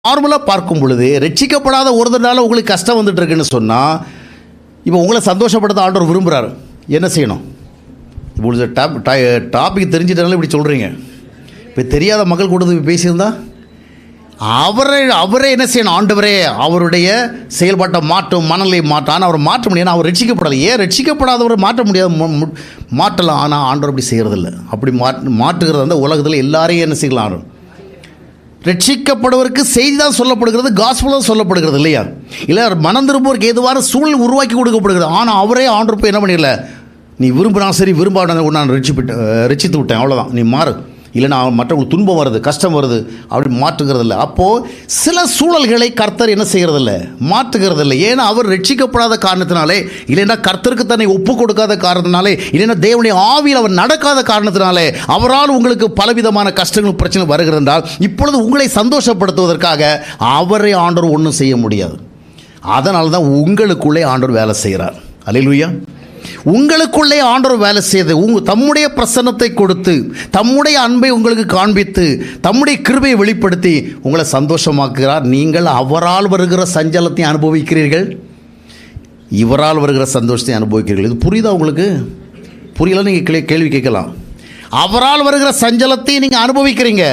நார்மலாக பார்க்கும் பொழுது ரட்சிக்கப்படாத ஒருத்தனால உங்களுக்கு கஷ்டம் வந்துட்டு இருக்குன்னு சொன்னால் இப்போ உங்களை சந்தோஷப்படுத்த ஆண்டவர் விரும்புகிறாரு என்ன செய்யணும் இப்பொழுது டாப் டாபிக் தெரிஞ்சிட்டனால இப்படி சொல்கிறீங்க இப்போ தெரியாத மக்கள் கூட போய் பேசியிருந்தா அவரை அவரே என்ன செய்யணும் ஆண்டவரே அவருடைய செயல்பாட்டை மாற்றும் மனநிலை மாற்றம் ஆனால் அவர் மாற்ற முடியாது அவர் ரட்சிக்கப்படலை ஏன் ரட்சிக்கப்படாதவர் மாற்ற முடியாது மு- மு- மாற்றலாம் ஆனால் ஆண்டவர் அப்படி செய்கிறதில்ல அப்படி மாற்று மாற்றுகிறது அந்த உலகத்தில் எல்லாரையும் என்ன செய்யலாம் ஆண்டவர் ரட்சிக்கப்படுவதற்கு செய்தி தான் சொல்லப்படுகிறது காஸ்பல் தான் சொல்லப்படுகிறது இல்லையா இல்லை மனம் திரும்புவதற்கு ஏதுவான சூழல் உருவாக்கி கொடுக்கப்படுகிறது ஆனால் அவரே ஆண்டு போய் என்ன பண்ணிடல நீ விரும்பினா சரி விரும்பாட நான் ரட்சிப்பிட்டு ரட்சித்து விட்டேன் அவ்வளோதான் நீ மாறு இல்லைன்னா மற்றவங்களுக்கு துன்பம் வருது கஷ்டம் வருது அப்படி மாற்றுகிறது இல்லை அப்போது சில சூழல்களை கர்த்தர் என்ன செய்கிறது இல்லை மாற்றுகிறது இல்லை ஏன்னா அவர் ரட்சிக்கப்படாத காரணத்தினாலே இல்லைன்னா கர்த்தருக்கு தன்னை ஒப்பு கொடுக்காத காரணத்தினாலே இல்லைன்னா தேவனுடைய ஆவியில் அவர் நடக்காத காரணத்தினாலே அவரால் உங்களுக்கு பலவிதமான கஷ்டங்கள் பிரச்சனை வருகிறது என்றால் இப்பொழுது உங்களை சந்தோஷப்படுத்துவதற்காக அவரை ஆண்டவர் ஒன்றும் செய்ய முடியாது அதனால தான் உங்களுக்குள்ளே ஆண்டவர் வேலை செய்கிறார் அல்லேலூயா உங்களுக்குள்ளே ஆண்டவர் வேலை செய்து உங்க தம்முடைய பிரசன்னத்தை கொடுத்து தம்முடைய அன்பை உங்களுக்கு காண்பித்து தம்முடைய கிருபையை வெளிப்படுத்தி உங்களை சந்தோஷமாக்குகிறார் நீங்கள் அவரால் வருகிற சஞ்சலத்தை அனுபவிக்கிறீர்கள் இவரால் வருகிற சந்தோஷத்தை அனுபவிக்கிறீர்கள் இது புரியுதா உங்களுக்கு புரியல நீங்கள் கேள்வி கேட்கலாம் அவரால் வருகிற சஞ்சலத்தை நீங்கள் அனுபவிக்கிறீங்க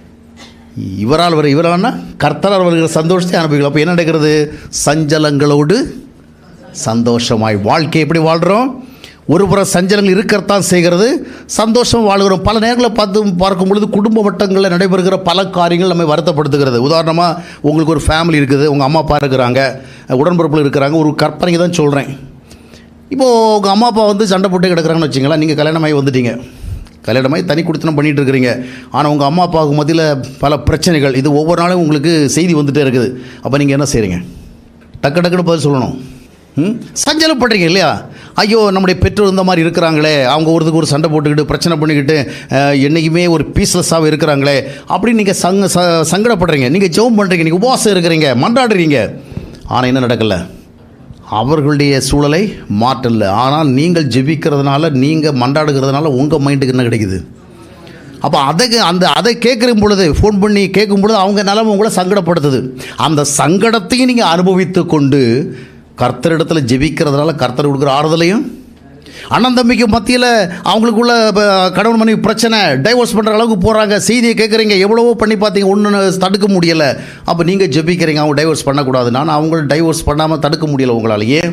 இவரால் வர இவரால்னா கர்த்தரால் வருகிற சந்தோஷத்தை அனுபவிக்கலாம் அப்போ என்ன நடக்கிறது சஞ்சலங்களோடு சந்தோஷமாய் வாழ்க்கை எப்படி வாழ்கிறோம் ஒரு புறம் சஞ்சலங்கள் இருக்கத்தான் செய்கிறது சந்தோஷம் வாழ்கிறோம் பல நேரங்களில் பார்த்து பார்க்கும் பொழுது குடும்ப வட்டங்களில் நடைபெறுகிற பல காரியங்கள் நம்மை வருத்தப்படுத்துகிறது உதாரணமாக உங்களுக்கு ஒரு ஃபேமிலி இருக்குது உங்கள் அம்மா அப்பா இருக்கிறாங்க உடன்பிறப்பில் இருக்கிறாங்க ஒரு கற்பனைக்கு தான் சொல்கிறேன் இப்போது உங்கள் அம்மா அப்பா வந்து சண்டை போட்டு கிடக்குறாங்கன்னு வச்சுங்களேன் நீங்கள் கல்யாணமாகி வந்துட்டீங்க கல்யாணமாகி தனி குடித்தனம் பண்ணிட்டு இருக்கிறீங்க ஆனால் உங்கள் அம்மா அப்பாவுக்கு மத்தியில் பல பிரச்சனைகள் இது ஒவ்வொரு நாளும் உங்களுக்கு செய்தி வந்துட்டே இருக்குது அப்போ நீங்கள் என்ன செய்கிறீங்க டக்கு டக்குன்னு பதில் சொல்லணும் ம் சஞ்சலப்படுறீங்க இல்லையா ஐயோ நம்முடைய பெற்றோர் இந்த மாதிரி இருக்கிறாங்களே அவங்க ஒருத்துக்கு ஒரு சண்டை போட்டுக்கிட்டு பிரச்சனை பண்ணிக்கிட்டு அஹ், என்னைக்குமே ஒரு பீஸ்லெஸ்ஸாக இருக்கிறாங்களே அப்படின்னு நீங்கள் சங்க ச சங்கடப்படுறீங்க நீங்கள் ஜெபம் பண்ணுறீங்க நீங்கள் உபவாசம் இருக்கிறீங்க மன்றாடுறீங்க ஆனால் என்ன நடக்கலை அவர்களுடைய சூழலை மாற்றல ஆனால் நீங்கள் ஜெபிக்கிறதுனால நீங்கள் மண்டாடுகிறதுனால உங்கள் மைண்டுக்கு என்ன கிடைக்குது அப்போ அதை அந்த அதை கேட்குற பொழுது ஃபோன் பண்ணி கேட்கும் பொழுது அவங்க நிலமை உங்களை சங்கடப்படுத்துது அந்த சங்கடத்தையும் நீங்கள் அனுபவித்து கொண்டு கர்த்தரிடத்தில் ஜெபிக்கிறதுனால கர்த்தர் கொடுக்குற ஆறுதலையும் அண்ணன் தம்பிக்கு மத்தியில் அவங்களுக்குள்ள இப்ப, கணவன் மனைவி பிரச்சனை டைவர்ஸ் பண்ணுற அளவுக்கு போகிறாங்க செய்தியை கேட்குறீங்க எவ்வளவோ பண்ணி பார்த்தீங்க ஒன்று தடுக்க முடியலை அப்போ நீங்கள் ஜெபிக்கிறீங்க அவங்க டைவர்ஸ் பண்ணக்கூடாது நான் அவங்கள டைவர்ஸ் பண்ணாமல் தடுக்க முடியலை உங்களால் ஏன்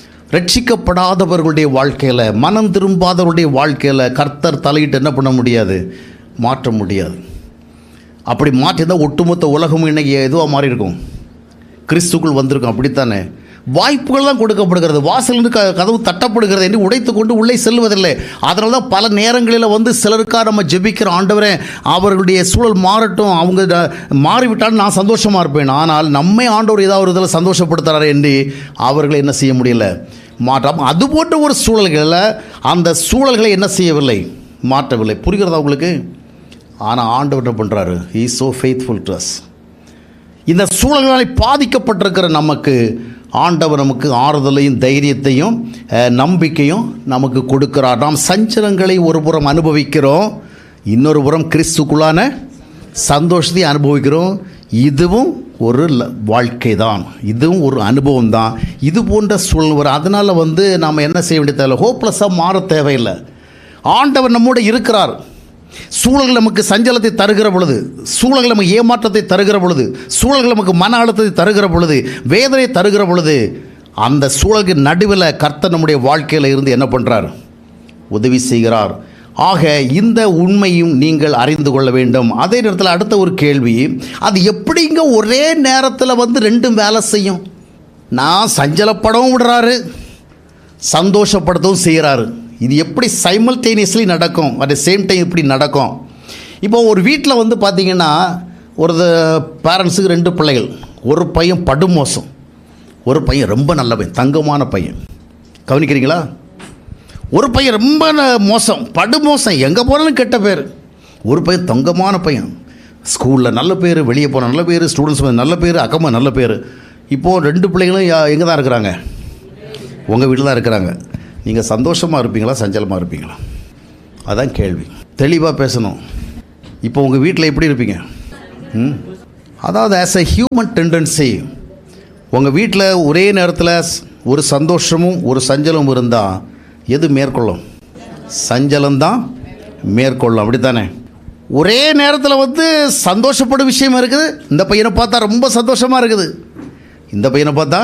ரட்சிக்கப்படாதவர்களுடைய வாழ்க்கையில் மனம் திரும்பாதவர்களுடைய வாழ்க்கையில் கர்த்தர் தலையிட்டு என்ன பண்ண முடியாது மாற்ற முடியாது அப்படி மாற்றிதான் ஒட்டுமொத்த உலகமும் இன்னைக்கு எதுவாக மாறி இருக்கும் கிறிஸ்துக்குள் வந்திருக்கும் அப்படித்தானே வாய்ப்புகள் தான் கொடுக்கப்படுகிறது வாசலிருந்து க கதவு தட்டப்படுகிறது என்று உடைத்து கொண்டு உள்ளே செல்வதில்லை அதனால தான் பல நேரங்களில் வந்து சிலருக்காக நம்ம ஜெபிக்கிற ஆண்டவரே அவர்களுடைய சூழல் மாறட்டும் அவங்க த- மாறிவிட்டாலும் நான் சந்தோஷமாக இருப்பேன் ஆனால் நம்மை ஆண்டவர் ஏதாவது ஒரு இதில் சந்தோஷப்படுத்துறாரு என்று அவர்களை என்ன செய்ய முடியல மாற்றம் அது போன்ற ஒரு சூழல்களில் அந்த சூழல்களை என்ன செய்யவில்லை மாற்றவில்லை புரிகிறதா உங்களுக்கு ஆனால் ஆண்டவர் என்ன பண்ணுறாரு he so faithful to us இந்த சூழல்களால் பாதிக்கப்பட்டிருக்கிற நமக்கு ஆண்டவர் நமக்கு ஆறுதலையும் தைரியத்தையும் அஹ், நம்பிக்கையும் நமக்கு கொடுக்கிறார் நாம் சஞ்சலங்களை ஒரு புறம் அனுபவிக்கிறோம் இன்னொரு புறம் கிறிஸ்துக்குள்ளான சந்தோஷத்தை அனுபவிக்கிறோம் இதுவும் ஒரு ல- வாழ்க்கை தான் இதுவும் ஒரு அனுபவம் தான் இது போன்ற சூழல் வரும் அதனால் வந்து நாம் என்ன செய்ய வேண்டிய தேவையில்லை ஹோப்லெஸ்ஸாக மாற தேவையில்லை ஆண்டவர் நம்மோட இருக்கிறார் சூழல் நமக்கு சஞ்சலத்தை தருகிற பொழுது சூழல் நமக்கு ஏமாற்றத்தை தருகிற பொழுது சூழல் நமக்கு மன அழுத்தத்தை தருகிற பொழுது வேதனை தருகிற பொழுது அந்த சூழலுக்கு நடுவில் கர்த்தர் நம்முடைய வாழ்க்கையில் இருந்து என்ன பண்ணுறார் உதவி செய்கிறார் ஆக இந்த உண்மையும் நீங்கள் அறிந்து கொள்ள வேண்டும் அதே நேரத்தில் அடுத்த ஒரு கேள்வி அது எப்படிங்க ஒரே நேரத்தில் வந்து ரெண்டும் வேலை செய்யும் நான் சஞ்சலப்படவும் விடுறாரு சந்தோஷப்படுத்தவும் செய்கிறாரு இது எப்படி சைமல்டேனியஸ்லி நடக்கும் அட் சேம் டைம் இப்படி நடக்கும் இப்போ ஒரு வீட்டில் வந்து பார்த்தீங்கன்னா ஒரு பேரண்ட்ஸுக்கு ரெண்டு பிள்ளைகள் ஒரு பையன் படுமோசம் ஒரு பையன் ரொம்ப நல்ல பையன் தங்கமான பையன் கவனிக்கிறீங்களா ஒரு பையன் ரொம்ப ந- மோசம் படுமோசம் எங்கே போனாலும் கெட்ட பேர் ஒரு பையன் தங்கமான பையன் ஸ்கூலில் நல்ல பேர் வெளியே போன நல்ல பேர் ஸ்டூடெண்ட்ஸ் நல்ல பேர் அக்கம்மா நல்ல பேர் இப்போது ரெண்டு பிள்ளைகளும் எங்கே தான் இருக்கிறாங்க உங்கள் வீட்டில் தான் இருக்கிறாங்க நீங்கள் சந்தோஷமாக இருப்பீங்களா சஞ்சலமாக இருப்பீங்களா அதான் கேள்வி தெளிவாக பேசணும் இப்போ உங்கள் வீட்டில் எப்படி இருப்பீங்க ம் அதாவது ஆஸ் a ஹியூமன் டெண்டன்சி உங்கள் வீட்டில் ஒரே நேரத்தில் ஒரு சந்தோஷமும் ஒரு சஞ்சலமும் இருந்தால் எது மேற்கொள்ளும் சஞ்சலம்தான் மேற்கொள்ளும் அப்படித்தானே ஒரே நேரத்தில் வந்து சந்தோஷப்படும் விஷயம் இருக்குது இந்த பையனை பார்த்தா ரொம்ப சந்தோஷமாக இருக்குது இந்த பையனை பார்த்தா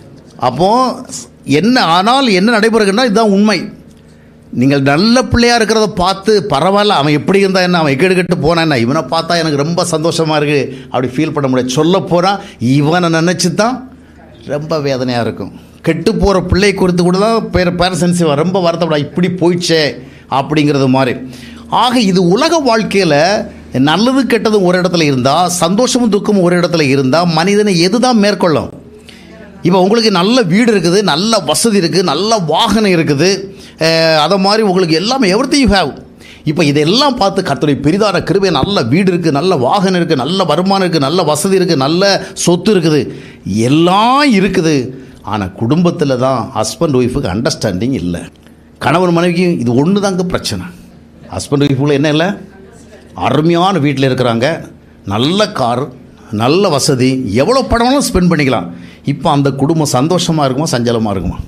அப்போது என்ன ஆனால் என்ன நடைபெறுகிறதுனா இதுதான் உண்மை நீங்கள் நல்ல பிள்ளையாக இருக்கிறத பார்த்து பரவாயில்ல அவன் எப்படி இருந்தா என்ன அவன் எக்கெடு கெட்டு போனா என்ன இவனை பார்த்தா எனக்கு ரொம்ப சந்தோஷமாக இருக்குது அப்படி ஃபீல் பண்ண முடியாது சொல்ல போனால் இவனை நினச்சி தான் ரொம்ப வேதனையாக இருக்கும் கெட்டு போகிற பிள்ளை குறித்து கூட தான் பேர பேரன்ஸ் ரொம்ப வருத்தப்படா இப்படி போயிடுச்சே அப்படிங்கிறது மாதிரி ஆக இது உலக வாழ்க்கையில் நல்லது கெட்டதும் ஒரு இடத்துல இருந்தால் சந்தோஷமும் துக்கமும் ஒரு இடத்துல இருந்தால் மனிதனை எது தான் மேற்கொள்ளும் இப்போ உங்களுக்கு நல்ல வீடு இருக்குது நல்ல வசதி இருக்குது நல்ல வாகனம் இருக்குது அஹ், அதை மாதிரி உங்களுக்கு எல்லாமே எவ்ரி யூ ஹேவ் இப்போ இதெல்லாம் பார்த்து கர்த்தருடைய பெரிதான கிருபை நல்ல வீடு இருக்குது நல்ல வாகனம் இருக்குது நல்ல வருமானம் இருக்குது நல்ல வசதி இருக்குது நல்ல சொத்து இருக்குது எல்லாம் இருக்குது ஆனால் குடும்பத்தில் தான் ஹஸ்பண்ட் ஒய்ஃபுக்கு அண்டர்ஸ்டாண்டிங் இல்லை கணவன் மனைவிக்கு இது ஒன்று தாங்க பிரச்சனை ஹஸ்பண்ட் ஒய்ஃபுக்குள்ள என்ன இல்லை அருமையான வீட்டில் இருக்கிறாங்க நல்ல கார் நல்ல வசதி எவ்வளோ பணம்னாலும் ஸ்பெண்ட் பண்ணிக்கலாம் இப்போ அந்த குடும்பம் சந்தோஷமாக இருக்குமா சஞ்சலமாக இருக்குமா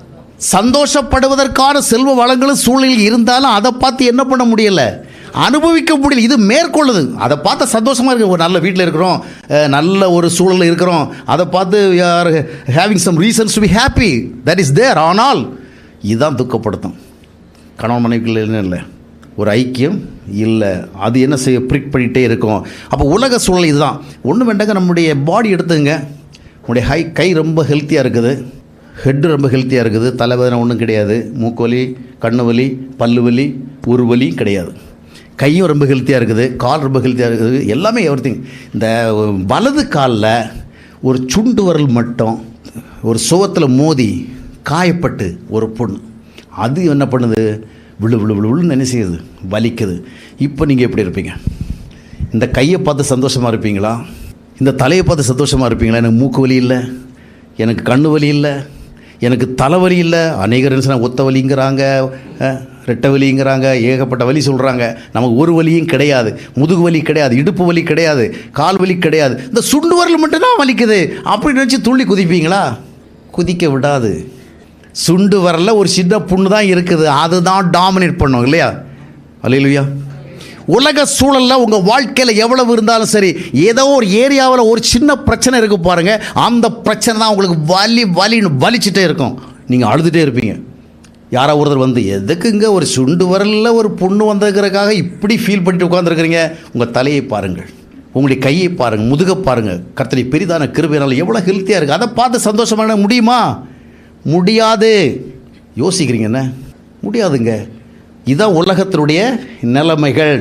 சந்தோஷப்படுவதற்கான செல்வ வளங்களும் சூழ்நிலை இருந்தாலும் அதை பார்த்து என்ன பண்ண முடியல அனுபவிக்க முடியல இது மேற்கொள்ளுது அதை பார்த்து சந்தோஷமாக இருக்கு ஒரு நல்ல வீட்டில் இருக்கிறோம் அஹ், நல்ல ஒரு சூழலில் இருக்கிறோம் அதை பார்த்து யார் having some reasons to be happy that is there ஆனால் இதுதான் துக்கப்படுத்தும் கணவன் மனைவிக்குள்ள என்ன இல்லை ஒரு ஐக்கியம் இல்லை அது என்ன செய்ய ப்ரிக் பண்ணிகிட்டே இருக்கும் அப்போ உலக சூழல் இதுதான் ஒன்று வேண்டாங்க நம்முடைய பாடி எடுத்துங்க உங்களுடைய ஹை கை ரொம்ப ஹெல்த்தியாக இருக்குது ஹெட்டு ரொம்ப ஹெல்த்தியாக இருக்குது தலைவேதனை ஒன்றும் கிடையாது மூக்கு வலி கண்ணு வலி பல்லு வலி ஒரு வலி கிடையாது கையும் ரொம்ப ஹெல்த்தியாக இருக்குது கால் ரொம்ப ஹெல்த்தியாக இருக்குது எல்லாமே எவ்ரி இந்த வலது காலில் ஒரு சுண்டு விரல் மட்டும் ஒரு சுவத்தில் மோதி காயப்பட்டு ஒரு பொண்ணு அது என்ன பண்ணுது விழு விழு விழு விழுன்னு என்ன செய்யுது வலிக்குது இப்போ நீங்கள் எப்படி இருப்பீங்க இந்த கையை பார்த்து சந்தோஷமாக இருப்பீங்களா இந்த தலையை பார்த்து சந்தோஷமாக இருப்பீங்களா எனக்கு மூக்கு வலி இல்லை எனக்கு கண்ணு வலி இல்லை எனக்கு தலைவலி இல்லை அநேகர் என்ன சொன்னா, ஒத்த வலிங்கிறாங்க அஹ், ரெட்டை வலிங்கிறாங்க ஏகப்பட்ட வலி சொல்கிறாங்க நமக்கு ஒரு வலியும் கிடையாது முதுகு வலி கிடையாது இடுப்பு வலி கிடையாது கால் வலி கிடையாது இந்த சுண்டு வரல் மட்டும்தான் வலிக்குது அப்படி நினச்சி துள்ளி குதிப்பீங்களா குதிக்க விடாது சுண்டு வரல ஒரு சின்ன புண்ணு தான் இருக்குது அதுதான் டாமினேட் பண்ணும் இல்லையா அல்லையா உலக சூழலில் உங்கள் வாழ்க்கையில் எவ்வளவு இருந்தாலும் சரி ஏதோ ஒரு ஏரியாவில் ஒரு சின்ன பிரச்சனை இருக்கு பாருங்க அந்த பிரச்சனை தான் உங்களுக்கு வலி வலின்னு வலிச்சுட்டே இருக்கும் நீங்கள் அழுதுகிட்டே இருப்பீங்க யாரோ ஒருத்தர் வந்து எதுக்குங்க ஒரு சுண்டு வரலில் ஒரு புண்ணு வந்திருக்கிறதுக்காக இப்படி ஃபீல் பண்ணிட்டு உட்காந்துருக்கிறீங்க உங்கள் தலையை பாருங்கள் உங்களுடைய கையை பாருங்கள் முதுகை பாருங்கள் கர்த்தரை பெரிதான கிருபையினால் எவ்வளோ ஹெல்த்தியாக இருக்குது அதை பார்த்து சந்தோஷமான முடியுமா முடியாது யோசிக்கிறீங்க என்ன முடியாதுங்க இதான் உலகத்தினுடைய நிலைமைகள்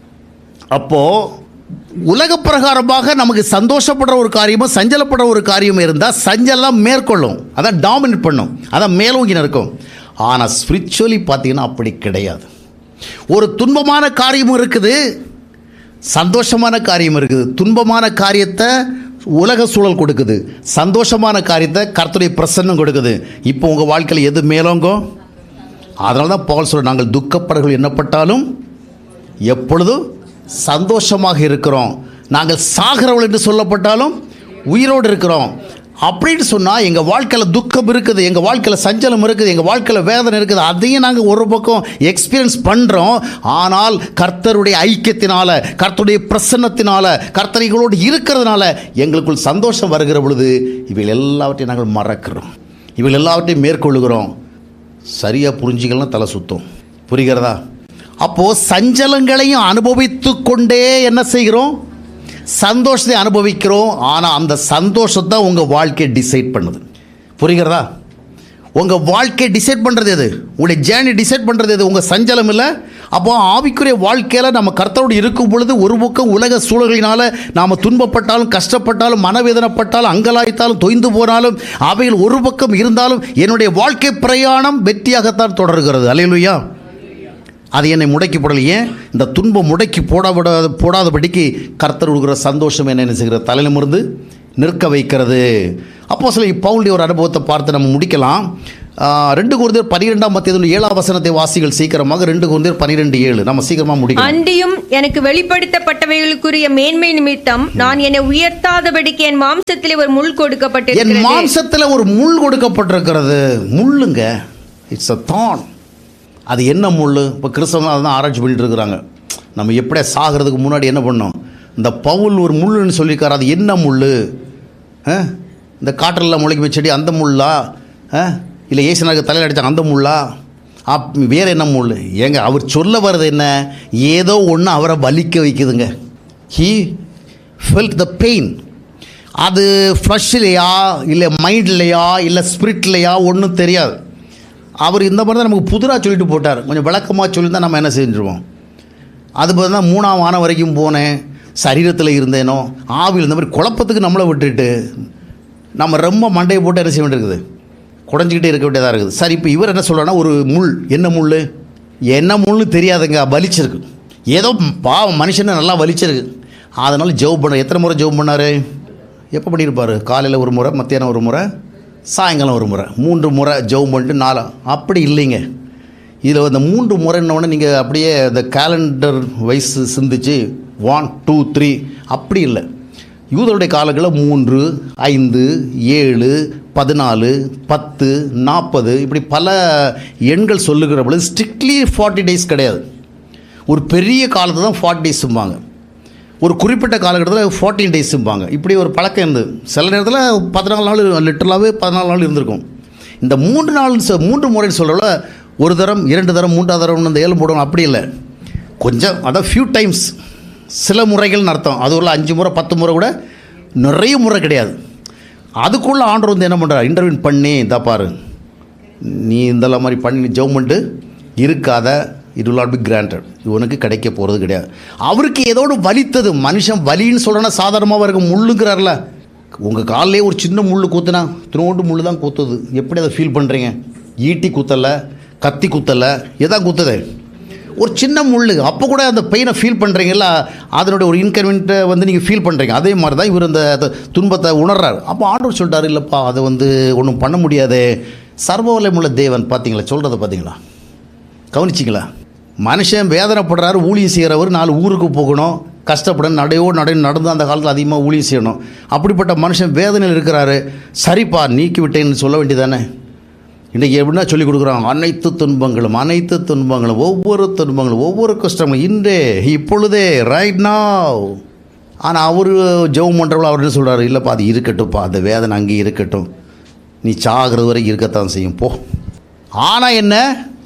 அப்போது உலக பிரகாரமாக நமக்கு சந்தோஷப்படுற ஒரு காரியமும் சஞ்சலப்படுற ஒரு காரியமும் இருந்தால் சஞ்சலம் மேற்கொள்ளும் அதான் டாமினேட் பண்ணும் அதான் மேலோங்கி இருக்கும் ஆனால் ஸ்பிரிச்சுவலி பார்த்தீங்கன்னா அப்படி கிடையாது ஒரு துன்பமான காரியமும் இருக்குது சந்தோஷமான காரியம் இருக்குது துன்பமான காரியத்தை உலக சூழல் கொடுக்குது சந்தோஷமான காரியத்தை கர்த்தருடைய பிரசன்னம் கொடுக்குது இப்போ உங்கள் வாழ்க்கையில் எது மேலோங்கோ அதனால தான் பவுல் சொல்ற நாங்கள் துக்கப்படுகள் எண்ணப்பட்டாலும் எப்பொழுதும் சந்தோஷமாக இருக்கிறோம் நாங்கள் சாகிறவள் என்று சொல்லப்பட்டாலும் உயிரோடு இருக்கிறோம் அப்படின்னு சொன்னால் எங்கள் வாழ்க்கையில் துக்கம் இருக்குது எங்கள் வாழ்க்கையில் சஞ்சலம் இருக்குது எங்கள் வாழ்க்கையில் வேதனை இருக்குது அதையும் நாங்கள் ஒரு பக்கம் எக்ஸ்பீரியன்ஸ் பண்ணுறோம் ஆனால் கர்த்தருடைய ஐக்கியத்தினால கர்த்தருடைய பிரசன்னத்தினால கர்த்தரைகளோடு இருக்கிறதுனால எங்களுக்குள் சந்தோஷம் வருகிற பொழுது இவைகள் எல்லாவற்றையும் நாங்கள் மறக்கிறோம் இவைகள் எல்லாவற்றையும் மேற்கொள்ளுகிறோம் சரியாக புரிஞ்சிக்கலாம் தலை சுத்தம் புரிகிறதா அப்போது சஞ்சலங்களையும் அனுபவித்து கொண்டே என்ன செய்கிறோம் சந்தோஷத்தை அனுபவிக்கிறோம் ஆனால் அந்த சந்தோஷத்தை உங்கள் வாழ்க்கையை டிசைட் பண்ணுது புரிகிறதா உங்கள் வாழ்க்கையை டிசைட் பண்ணுறது எது உங்களுடைய ஜேர்னி டிசைட் பண்ணுறது எது உங்கள் சஞ்சலம் இல்லை அப்போ ஆவிக்குரிய வாழ்க்கையில் நம்ம கர்த்தரோடு இருக்கும் பொழுது ஒரு பக்கம் உலக சூழல்களினால் நாம் துன்பப்பட்டாலும் கஷ்டப்பட்டாலும் மனவேதனைப்பட்டாலும் அங்கலாய்த்தாலும் தொய்ந்து போனாலும் அவைகள் ஒரு பக்கம் இருந்தாலும் என்னுடைய வாழ்க்கை பிரயாணம் வெற்றியாகத்தான் தொடர்கிறது அலையலுயா அது என்னை முடக்கி போடலையே இந்த துன்பம் முடக்கி போடாவிடாத போடாதபடிக்கு கர்த்தர் கொடுக்குற சந்தோஷம் என்ன என்ன செய்கிற தலையிலிருந்து நிற்க வைக்கிறது அப்போ சில பவுலுடைய ஒரு அனுபவத்தை பார்த்து நம்ம முடிக்கலாம் ஆ, ரெண்டு குருந்தர் பனிரெண்டாம் மத்திய ஏழாம் வசனத்தை வாசிகள் சீக்கிரமாக ரெண்டு குருந்தர் பனிரெண்டு ஏழு நம்ம சீக்கிரமாக முடிக்கணும் அன்றியும் எனக்கு வெளிப்படுத்தப்பட்டவைகளுக்குரிய மேன்மை நிமித்தம் நான் என்னை உயர்த்தாதபடிக்கு என் மாம்சத்திலே ஒரு முள் என் கொடுக்கப்பட்டிருக்கிறது மாம்சத்தில் ஒரு முள் கொடுக்கப்பட்டிருக்கிறது முள்ளுங்க இட்ஸ் அ தான் அது என்ன முள் இப்போ கிறிஸ்தவங்க அதான் ஆராய்ச்சி பண்ணிட்டு இருக்கிறாங்க நம்ம எப்படியா சாகிறதுக்கு முன்னாடி என்ன பண்ணோம் இந்த பவுல் ஒரு முள்ளுன்னு சொல்லியிருக்காரு அது என்ன முள் ஆ? இந்த காற்றில் முளைக்க செடி அந்த முள்ளா ஆ? இல்லை ஏசுனாக்கு தலையில் அடித்தாங்க அந்த முள்ளா அப் வேறு என்ன முள் ஏங்க அவர் சொல்ல வர்றது என்ன ஏதோ ஒன்று அவரை வலிக்க வைக்குதுங்க ஹீ ஃபெல்ட் த பெயின் அது ஃப்ளஷ்லையா இல்லை மைண்ட்லையா இல்லை ஸ்பிரிட்லையா ஒன்றும் தெரியாது அவர் இந்த மாதிரி தான் நமக்கு புதுராக சொல்லிட்டு போட்டார் கொஞ்சம் விளக்கமாக சொல்லியிருந்தால் நம்ம என்ன செஞ்சுருவோம் அது பார்த்தா மூணாம் வானம் வரைக்கும் போனேன் சரீரத்தில் இருந்தேனோ ஆவியில் இந்த மாதிரி குழப்பத்துக்கு நம்மளை விட்டுட்டு நம்ம ரொம்ப மண்டையை போட்டு என்ன செய்ய வேண்டியிருக்குது குடஞ்சிக்கிட்டே இருக்க வேண்டியதாக இருக்குது சரி இப்போ இவர் என்ன சொல்கிறான்னா ஒரு முள் என்ன முள் என்ன முள்னு தெரியாதுங்க வலிச்சிருக்கு ஏதோ பாவம் மனுஷனை நல்லா வலிச்சிருக்கு அதனால் ஜெபம் பண்ண எத்தனை முறை ஜெபம் பண்ணார் எப்போ பண்ணியிருப்பார் காலையில் ஒரு முறை மத்தியானம் ஒரு முறை சாயங்காலம் ஒரு முறை மூன்று முறை ஜெபம் பண்ணிட்டு நாலு அப்படி இல்லைங்க இதில் இந்த மூன்று முறைன்னொடனே நீங்கள் அப்படியே இந்த கேலண்டர் வைஸ் சிந்திச்சு ஒன் டூ த்ரீ அப்படி இல்லை யூதருடைய காலங்களில் மூன்று ஐந்து ஏழு பதினாலு பத்து நாற்பது இப்படி பல எண்கள் சொல்லுகிற பொழுது ஸ்ட்ரிக்ட்லி ஃபார்ட்டி டேஸ் கிடையாது ஒரு பெரிய காலத்தை தான் ஃபார்ட்டி டேஸும்பாங்க ஒரு குறிப்பிட்ட காலகட்டத்தில் ஃபார்ட்டீன் டேஸும்பாங்க இப்படி ஒரு பழக்கம் இருந்தது சில நேரத்தில் பதினாலு நாள் லிட்டரலாகவே பதினாலு நாள் இருந்திருக்கும் இந்த மூன்று நாள் சொ- மூன்று முறைன்னு சொல்கிறவள ஒரு தரம் இரண்டு தரம் மூன்றாவது தரம் இந்த ஏழு போடணும் அப்படி இல்லை கொஞ்சம் அதான் ஃபியூ டைம்ஸ் சில முறைகள்னு அர்த்தம் அது உள்ள அஞ்சு முறை பத்து முறை கூட நிறைய முறை கிடையாது அதுக்குள்ளே ஆண்டவர் வந்து என்ன பண்ணுறார் இன்டர்வியூ பண்ணி இதா பாரு நீ இந்த மாதிரி பண்ணி ஜெபம் பண்ணிட்டு இருக்காத it will not be granted இது உனக்கு கிடைக்க போகிறது கிடையாது அவருக்கு ஏதோடு வலித்தது மனுஷன் வலின்னு சொல்கிறனா சாதாரணமாக இருக்க முள்ளுங்கிறார்ல உங்கள் காலிலே ஒரு சின்ன முள் குத்துனா திருவோண்டு முள் தான் குத்துது எப்படி அதை ஃபீல் பண்ணுறீங்க ஈட்டி குத்தலை கத்தி குத்தலை எதான் குத்துது ஒரு சின்ன முள் அப்போ கூட அந்த பெயினை ஃபீல் பண்ணுறீங்களா அதனுடைய ஒரு இன்கன்வீனியன்ட்டை வந்து நீங்கள் ஃபீல் பண்ணுறீங்க அதே மாதிரி தான் இவர் அந்த அந்த துன்பத்தை உணர்றாரு அப்போ ஆண்டவர் சொல்லிட்டாரு இல்லைப்பா அதை வந்து ஒன்றும் பண்ண முடியாதே சர்வவல்லமுள்ள தேவன் பார்த்தீங்களா சொல்கிறத பார்த்தீங்களா கவனிச்சிங்களா மனுஷன் வேதனைப்படுறாரு ஊழியம் செய்கிறவர் நாலு ஊருக்கு போகணும் கஷ்டப்படணும் நடையோ நடை நடந்து அந்த காலத்தில் அதிகமாக ஊழியம் செய்யணும் அப்படிப்பட்ட மனுஷன் வேதனையில் இருக்கிறாரு சரிப்பா நீக்கி விட்டேன்னு சொல்ல வேண்டியதானே இன்றைக்கி எப்படின்னா சொல்லிக் கொடுக்குறாங்க அனைத்து துன்பங்களும் அனைத்து துன்பங்களும் ஒவ்வொரு துன்பங்களும் ஒவ்வொரு கஷ்டங்களும் இன்றே இப்பொழுதே ரைட் now ஆனால் அவர் ஜெபம் பண்ணுறவள அவர் என்ன சொல்கிறாரு இல்லைப்பா அது இருக்கட்டும்ப்பா அந்த வேதனை அங்கேயே இருக்கட்டும் நீ சாகிறது வரைக்கும் இருக்கத்தான் செய்யும் போ ஆனால் என்ன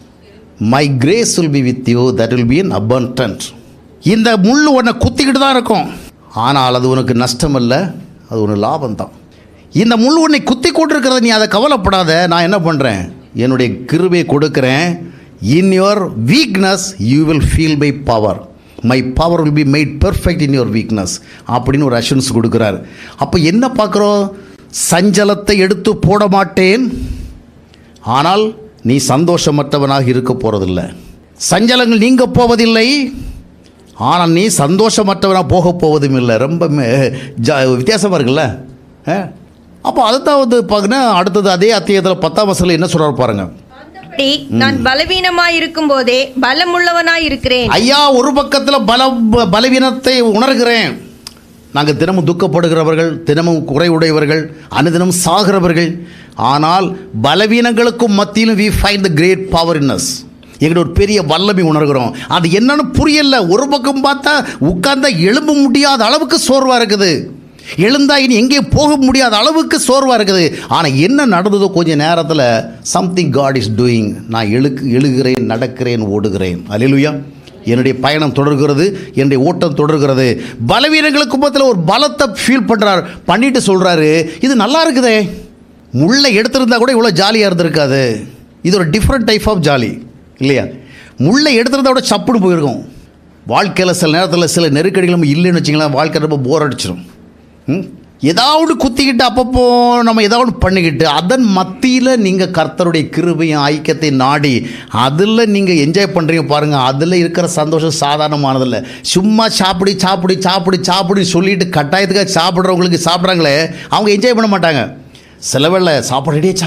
my grace will be with you that will be in abundant இந்த முள் உன்னை குத்திக்கிட்டு தான் இருக்கும் ஆனால் அது உனக்கு நஷ்டம் இல்லை அது உனக்கு லாபம் தான் இந்த முள் உன்னை குத்தி கொண்டிருக்கிறத நீ அதை கவலைப்படாத நான் என்ன பண்ணுறேன் என்னுடைய கிருபையை கொடுக்குறேன் in your weakness you will feel by power my power will be made perfect in your weakness அப்படின்னு ஒரு அஷூரன்ஸ் கொடுக்குறாரு அப்போ என்ன பார்க்குறோம் சஞ்சலத்தை எடுத்து போட மாட்டேன் ஆனால் நீ சந்தோஷமற்றவனாக இருக்க போகிறதில்ல சஞ்சலங்கள் நீங்க போவதில்லை ஆனால் நீ சந்தோஷமற்றவனாக போக போவதும் இல்லை ரொம்ப மே- ஜா- வித்தியாசமா இருக்குல்ல அப்போ அதுதான் வந்து பார்த்தீங்கன்னா அடுத்தது அதே அத்தியாயத்தில் பத்தாம் வசதியில் என்ன சொல்கிறார் பாருங்க அப்படி நான் பலவீனமாய் இருக்கும் போதே பலமுள்ளவனாய் இருக்கிறேன் ஐயா ஒரு பக்கத்தில் பல பலவீனத்தை உணர்கிறேன் நாங்கள் தினமும் துக்கப்படுகிறவர்கள் தினமும் குறைவுடையவர்கள் அனுதினம் சாகிறவர்கள் ஆனால் பலவீனங்களுக்கும் மத்தியிலும் we find the great power in us எங்கிட்ட ஒரு பெரிய வல்லமை உணர்கிறோம் அது என்னன்னு புரியல ஒரு பக்கம் பார்த்தா உட்கார்ந்தா எழும்ப முடியாத அளவுக்கு சோர்வாக இருக்குது எழுந்தா இனி எங்கே போக முடியாத அளவுக்கு சோர்வாக இருக்குது ஆனால் என்ன நடந்ததோ கொஞ்ச நேரத்தில் சம்திங் காட் இஸ் டூயிங் நான் எழுக்கு எழுகிறேன் நடக்கிறேன் ஓடுகிறேன் அல்லேலூயா என்னுடைய பயணம் தொடர்கிறது என்னுடைய ஓட்டம் தொடர்கிறது பலவீனங்களுக்கு மத்தியில் ஒரு பலத்தை ஃபீல் பண்ணுறார் பண்ணிட்டு சொல்கிறாரு இது நல்லா இருக்குதே முள்ளை எடுத்திருந்தா கூட இவ்வளோ ஜாலியாக இருந்திருக்காது இது ஒரு டிஃப்ரெண்ட் டைப் ஆஃப் ஜாலி இல்லையா முள்ளை எடுத்திருந்தா கூட சப்புன்னு போயிருக்கும் வாழ்க்கையில் சில நேரத்தில் சில நெருக்கடிகளும் இல்லைன்னு வச்சிங்களேன் வாழ்க்கை ரொம்ப போர் அடிச்சிடும் ம்? ஏதாவது குத்திக்கிட்டு அப்பப்போ நம்ம ஏதாவது பண்ணிக்கிட்டு அதன் மத்தியில் நீங்கள் கர்த்தருடைய கிருபையும் ஐக்கியத்தை நாடி அதில் நீங்கள் என்ஜாய் பண்ணுறீங்க பாருங்கள் அதில் இருக்கிற சந்தோஷம் சாதாரணமானதில்லை சும்மா சாப்பிடி சாப்பிடி சாப்பிடி சாப்பிடி சொல்லிட்டு கட்டாயத்துக்காக சாப்பிட்றவங்களுக்கு சாப்பிட்றாங்களே அவங்க என்ஜாய் பண்ண மாட்டாங்க சில வேளை சாப்பாடு ரெடியாச்சா